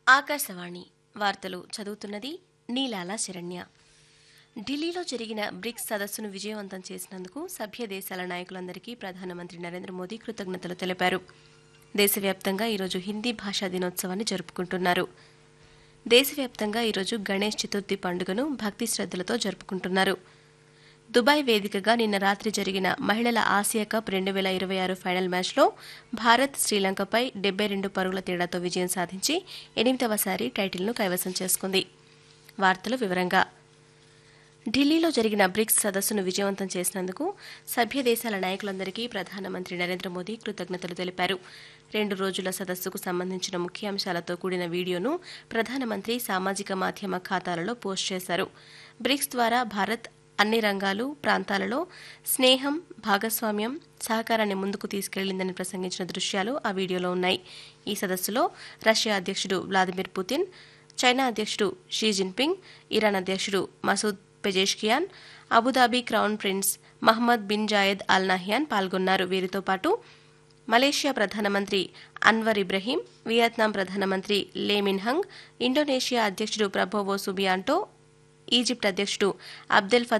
ఆకాశవాణి వార్తలు చదువుతున్నది నీలాల శరణ్య ఢిల్లీలో జరిగిన బ్రిక్స్ సదస్సును విజయవంతం చేసినందుకు సభ్య దేశాల నాయకులందరికీ ప్రధానమంత్రి నరేంద్ర మోదీ కృతజ్ఞతలు తెలిపారు దేశవ్యాప్తంగా ఈరోజు హిందీ భాషా దినోత్సవాన్ని జరుపుకుంటున్నారు దేశవ్యాప్తంగా ఈరోజు గణేష్ చతుర్థి పండుగను భక్తి శ్రద్దలతో జరుపుకుంటున్నారు దుబాయ్ వేదికగా నిన్న రాత్రి జరిగిన మహిళల ఆసియా కప్ రెండు వేల ఇరవై ఆరు ఫైనల్ మ్యాచ్లో భారత్ శ్రీలంకపై డెబ్బై రెండు పరుగుల తేడాతో విజయం సాధించి ఎనిమిదవసారి టైటిల్ను కైవసం చేసుకుంది వార్తలు వివరంగా ఢిల్లీలో జరిగిన బ్రిక్స్ సదస్సును విజయవంతం చేసినందుకు సభ్య దేశాల నాయకులందరికీ ప్రధానమంత్రి నరేంద్ర మోదీ కృతజ్ఞతలు తెలిపారు రెండు రోజుల సదస్సుకు సంబంధించిన ముఖ్యాంశాలతో కూడిన వీడియోను ప్రధానమంత్రి సామాజిక మాధ్యమ ఖాతాలలో పోస్ట్ చేశారు బ్రిక్స్ ద్వారా భారత్ అన్ని రంగాలు ప్రాంతాలలో స్నేహం భాగస్వామ్యం సహకారాన్ని ముందుకు తీసుకెళ్లిందని ప్రసంగించిన దృశ్యాలు ఆ వీడియోలో ఉన్నాయి ఈ సదస్సులో రష్యా అధ్యక్షుడు వ్లాదిమిర్ పుతిన్ చైనా అధ్యక్షుడు షీ జిన్పింగ్ ఇరాన్ అధ్యక్షుడు Masoud Pezeshkian Abu Dhabi crown prince Mohammed bin Zayed Al Nahyan పాల్గొన్నారు వీరితో పాటు మలేషియా ప్రధానమంత్రి అన్వర్ ఇబ్రహీం వియత్నాం ప్రధానమంత్రి లే మిన్హంగ్ ఇండోనేషియా అధ్యక్షుడు ప్రభోవో సుబియాంటో ఈజిప్ట్ అధ్యక్షుడు అబ్దెల్ ఫత్